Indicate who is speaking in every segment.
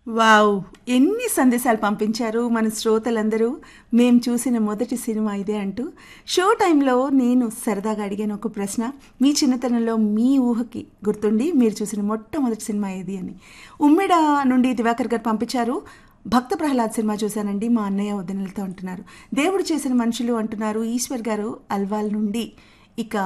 Speaker 1: wow ఎన్ని సందేశాలు పంపించారు మన శ్రోతలందరూ మేము చూసిన మొదటి సినిమా ఇదే అంటూ షో టైంలో నేను సరదాగా అడిగాను ఒక ప్రశ్న మీ చిన్నతనంలో మీ ఊహకి గుర్తుండి మీరు చూసిన మొట్టమొదటి సినిమా ఏది అని ఉమ్మెడ నుండి దివాకర్ గారు పంపించారు భక్త ప్రహ్లాద్ సినిమా చూశానండి మా అన్నయ్య వదినలతో అంటున్నారు దేవుడు చేసిన మనుషులు అంటున్నారు ఈశ్వర్ గారు అల్వాల్ నుండి ఇక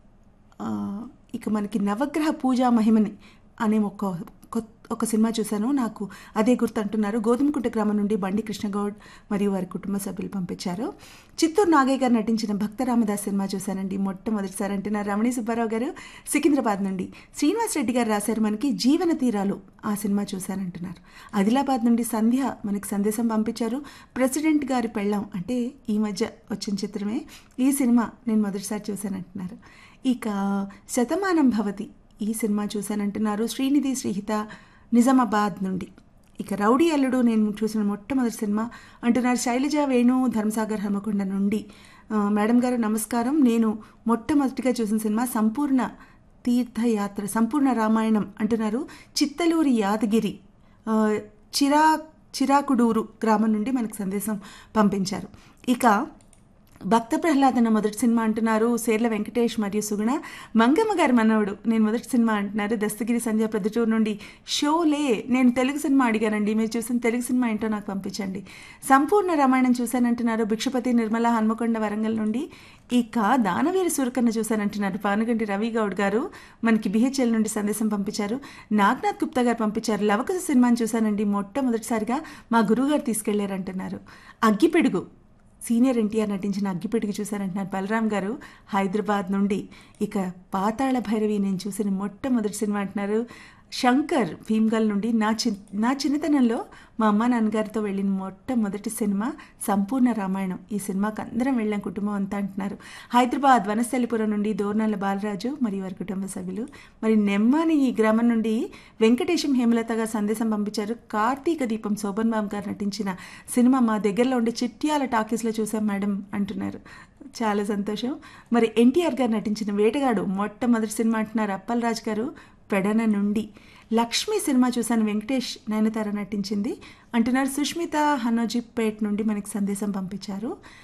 Speaker 1: ఆ, ఇక మనకి నవగ్రహ పూజా మహిమని అనే ఒక కొత్త ఒక సినిమా చూశాను నాకు అదే గుర్తు అంటున్నారు గోధుమకుంట గ్రామం నుండి బండి కృష్ణగౌడ్ మరియు వారి కుటుంబ సభ్యులు పంపించారు చిత్తూరు నాగయ్య గారు నటించిన భక్త రామదాస్ సినిమా చూశానండి మొట్టమొదటిసారి అంటున్నారు రమణి సుబ్బారావు గారు సికింద్రాబాద్ నుండి శ్రీనివాస్ రెడ్డి గారు రాశారు మనకి జీవన తీరాలు ఆ సినిమా చూశానంటున్నారు ఆదిలాబాద్ నుండి సంధ్య మనకి సందేశం పంపించారు ప్రెసిడెంట్ గారి పెళ్ళాం అంటే ఈ మధ్య వచ్చిన చిత్రమే ఈ సినిమా నేను మొదటిసారి చూశానంటున్నారు ఇక శతమానం భవతి ఈ సినిమా చూశానంటున్నారు శ్రీనిధి శ్రీహిత నిజామాబాద్ నుండి ఇక రౌడీ అల్లుడు నేను చూసిన మొట్టమొదటి సినిమా అంటున్నారు శైలజ వేణు ధర్మసాగర్ హనుమకొండ నుండి ఆ, మేడం గారు నమస్కారం నేను మొట్టమొదటిగా చూసిన సినిమా సంపూర్ణ తీర్థయాత్ర సంపూర్ణ రామాయణం అంటున్నారు చిత్తలూరి యాదగిరి ఆ, చిరా చిరాకుడూరు గ్రామం నుండి మనకు సందేశం పంపించారు ఇక భక్త ప్రహ్లాదన మొదటి సినిమా అంటున్నారు సేర్ల వెంకటేష్ మరియు సుగుణ మంగమ్మ గారి మనవడు నేను మొదటి సినిమా అంటున్నారు దస్తగిరి సంజయ్ ప్రొద్దుటూరు నుండి షోలే నేను తెలుగు సినిమా అడిగానండి మీరు చూసిన తెలుగు సినిమా ఏంటో నాకు పంపించండి సంపూర్ణ రామాయణం చూశానంటున్నారు భిక్షపతి నిర్మల హన్మకొండ వరంగల్ నుండి ఇక దానవీర సూరకన్న చూశానంటున్నారు పానుగంటి రవి గౌడ్ గారు మనకి బిహెచ్ఎల్ నుండి సందేశం పంపించారు నాగ్నాథ్ గుప్తా గారు పంపించారు లవకుశ సినిమాని చూశానండి మొట్టమొదటిసారిగా మా గురువుగారు తీసుకెళ్లారంటున్నారు అగ్గిపెడుగు సీనియర్ ఎన్టీఆర్ నటించిన అగ్గిపెట్టుకు చూశారంటున్నారు బలరాం గారు హైదరాబాద్ నుండి ఇక పాతాళ భైరవి నేను చూసిన మొట్టమొదటి సినిమా అంటున్నారు శంకర్ భీమ్గల్ నుండి నా చి నా చిన్నతనంలో మా అమ్మ నాన్నగారితో వెళ్ళిన మొట్టమొదటి సినిమా సంపూర్ణ రామాయణం ఈ సినిమాకి అందరం వెళ్ళాం కుటుంబం అంతా అంటున్నారు హైదరాబాద్ వనస్థలిపురం నుండి దోర్నాల బాలరాజు మరియు వారి కుటుంబ సభ్యులు మరి నెమ్మని ఈ గ్రామం నుండి వెంకటేశం హేమలత గారు సందేశం పంపించారు కార్తీక దీపం శోభన్ బాబు గారు నటించిన సినిమా మా దగ్గరలో ఉండే చిట్యాల టాకీస్లో చూసాం మేడం అంటున్నారు చాలా సంతోషం మరి ఎన్టీఆర్ గారు నటించిన వేటగాడు మొట్టమొదటి సినిమా అంటున్నారు అప్పలరాజు గారు పెడన నుండి లక్ష్మి సినిమా చూశాను వెంకటేష్ నయనతార నటించింది అంటున్నారు సుష్మిత హనోజీపేట్ నుండి మనకి సందేశం పంపించారు